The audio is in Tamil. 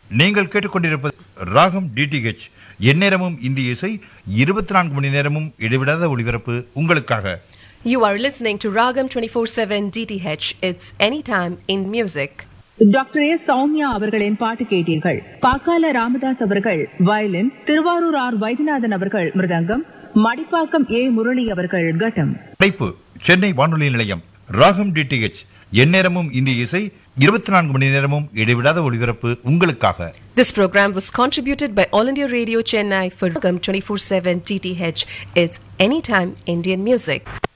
நீங்கள் கேட்டுக்கொண்டிருப்பது ராகம் டிடிஹெச் எந்நேரமும் இந்திய இசை இருபத்தி நான்கு மணி நேரமும் இடைவிடாத ஒளிபரப்பு உங்களுக்காக You are listening to Ragam 24/7 DTH. It's anytime in music. Doctor S Soumya அவர்களின் பாட்டு கேட்டீர்கள் பாக்கால ராமதாஸ் அவர்கள் வயலின் திருவாரூர் ஆர் வைத்தியநாதன் அவர்கள் மிருதங்கம் மடிப்பாக்கம் ஏ முரளி அவர்கள் கட்டம் படைப்பு சென்னை வானொலி நிலையம் ராகம் டிடிஹெச் எந்நேரமும் இந்திய இசை இருபத்தி நான்கு மணி நேரமும் இடைவிடாத ஒளிபரப்பு உங்களுக்காக This program was contributed by All India Radio Chennai for Ragam 24/7 DTH. It's anytime Indian music.